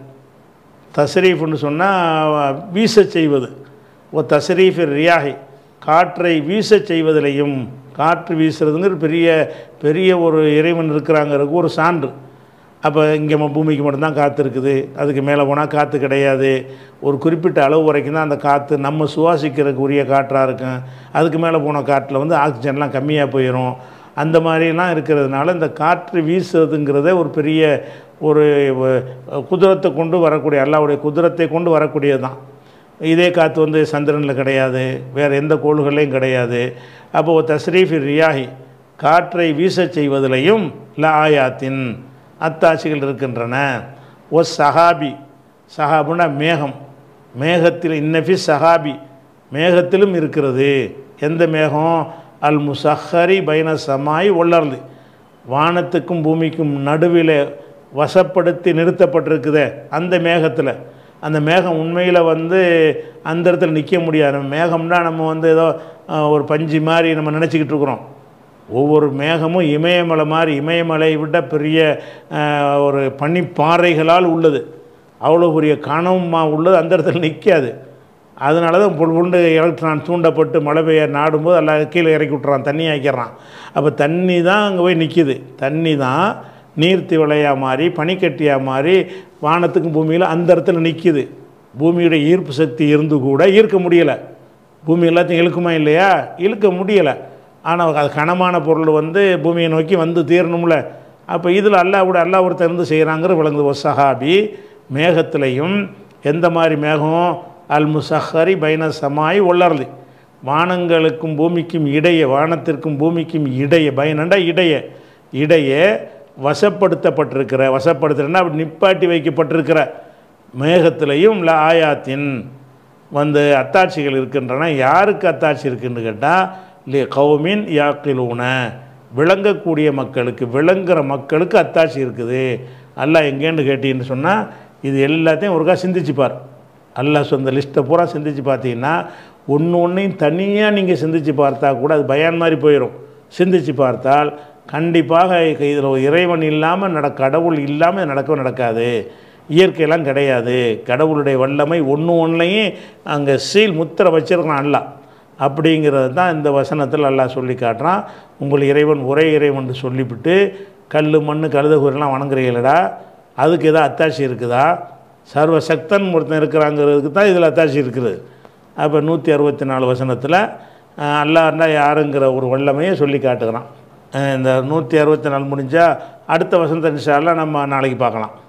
தஸ்ரீஃப்னு சொன்னால் வீசச் செய்வது ஓ தஸ்ரீஃப் ரியாஹி காற்றை வீசச் செய்வதிலையும் காற்று வீசுறதுங்கிற பெரிய பெரிய ஒரு இறைவன் இருக்கிறாங்கிறதுக்கு ஒரு சான்று அப்போ இங்கே பூமிக்கு மட்டும்தான் காற்று இருக்குது அதுக்கு மேலே போனால் காற்று கிடையாது ஒரு குறிப்பிட்ட அளவு வரைக்கும் தான் அந்த காற்று நம்ம சுவாசிக்கிறதுக்கு உரிய காற்றாக இருக்கும் அதுக்கு மேலே போன காற்றில் வந்து ஆக்சிஜன்லாம் கம்மியாக போயிடும் அந்த மாதிரிலாம் இருக்கிறதுனால இந்த காற்று வீசுறதுங்கிறதே ஒரு பெரிய ஒரு வ- குதிரத்தை கொண்டு வரக்கூடிய அல்லாவுடைய குதிரத்தை கொண்டு வரக்கூடியது தான் இதே காற்று வந்து சந்திரனில் கிடையாது வேறு எந்த கோள்கள்லையும் கிடையாது அப்போது தஸ்ரீஃபி ரியாஹி காற்றை வீசச் செய்வதிலையும் ல ஆயாத்தின் அத்தாட்சிகள் இருக்கின்றன ஒ சஹாபி சஹாபுனா மேகம் மேகத்தில் இன்னஃபி சஹாபி மேகத்திலும் இருக்கிறது எந்த மேகம் அல் முசஹரி பைன சமாய் ஒள்ளர்து வானத்துக்கும் பூமிக்கும் நடுவில் வசப்படுத்தி நிறுத்தப்பட்டிருக்குதே அந்த மேகத்தில் அந்த மேகம் உண்மையில் வந்து அந்த இடத்துல நிற்க முடியாது நம்ம மேகம்னா நம்ம வந்து ஏதோ அஹ், ஒரு பஞ்சு மாதிரி நம்ம நினச்சிக்கிட்டு இருக்கிறோம் ஒவ்வொரு மேகமும் இமயமலை மாதிரி இமயமலை விட பெரிய அஹ், ஒரு பனிப்பாறைகளால் உள்ளது அவ்வளோ பெரிய கனமா உள்ளது அந்த இடத்துல நிற்காது அதனால தான் புல் புண்டு எலக்ட்ரான் தூண்டப்பட்டு மழை பெய்ய நாடும்போது எல்லாம் கீழே இறக்கி விட்றான் தண்ணி ஆக்கிடுறான் அப்போ தண்ணி தான் அங்கே போய் நிற்கிது தண்ணி தான் நீர்த்தி விளையா மாறி பனிக்கட்டியாக மாறி வானத்துக்கும் பூமியில் அந்த இடத்துல நிற்கிது பூமியுடைய ஈர்ப்பு சக்தி இருந்து கூட ஈர்க்க முடியலை பூமி எல்லாத்தையும் இழுக்குமா இல்லையா இழுக்க முடியலை ஆனால் அது கனமான பொருள் வந்து பூமியை நோக்கி வந்து தீரணும்ல அப்போ இதில் அல்லாவோட அல்லா ஒருத்தர் இருந்து செய்கிறாங்கிற விளங்குது ஒரு சஹாபி மேகத்திலையும் எந்த மாதிரி மேகம் அல் முசஹரி பைன சமாய் உள்ளர்லி வானங்களுக்கும் பூமிக்கும் இடையே வானத்திற்கும் பூமிக்கும் இடையே பயனண்டா இடையே இடையே வசப்படுத்தப்பட்டிருக்கிற வசப்படுத்துறேன்னா அப்படி நிப்பாட்டி வைக்கப்பட்டிருக்கிற மேகத்திலையும் ல ஆயாத்தின் வந்து அத்தாட்சிகள் இருக்கின்றன யாருக்கு அத்தாட்சி இருக்குன்னு கேட்டால் லி கௌமின் யாக்கிலூன விளங்கக்கூடிய மக்களுக்கு விளங்குற மக்களுக்கு அத்தாட்சி இருக்குது அல்லாஹ் எங்கேன்னு கேட்டீங்கன்னு சொன்னால் இது எல்லாத்தையும் ஒருக்கா சிந்திச்சுப்பார் அல்லாஹ் சொந்த லிஸ்ட்டை பூரா சிந்திச்சு பார்த்தீங்கன்னா ஒன்று ஒன்றையும் தனியாக நீங்கள் சிந்திச்சு பார்த்தா கூட அது பயான் மாதிரி போயிடும் சிந்திச்சு பார்த்தால் கண்டிப்பாக இதில் ஒரு இறைவன் இல்லாமல் நட கடவுள் இல்லாமல் நடக்கவே நடக்காது இயற்கையெல்லாம் கிடையாது கடவுளுடைய வல்லமை ஒன்று ஒன்றையும் அங்கே சீல் முத்திரை வச்சிருக்கான் அல்லாஹ் அப்படிங்கிறது தான் இந்த வசனத்தில் அல்லாஹ் சொல்லி காட்டுறான் உங்கள் இறைவன் ஒரே இறைவன் சொல்லிவிட்டு கல் மண் கழுத குரெல்லாம் வணங்குறீங்களடா அதுக்கு எதாவது அத்தாட்சி இருக்குதா சர்வ சக்தன் ஒருத்தன் இருக்கிறாங்கிறதுக்கு தான் இதில் அத்தாட்சி இருக்குது அப்போ நூற்றி அறுபத்தி நாலு வசனத்தில் அல்லாஹ்னா யாருங்கிற ஒரு வல்லமையை சொல்லி காட்டுகிறான் அஹ் இந்த நூற்றி அறுபத்தி நாலு முடிஞ்சால் அடுத்த வசனத்தை இன்ஷா அல்லாஹ் நம்ம நாளைக்கு பார்க்கலாம்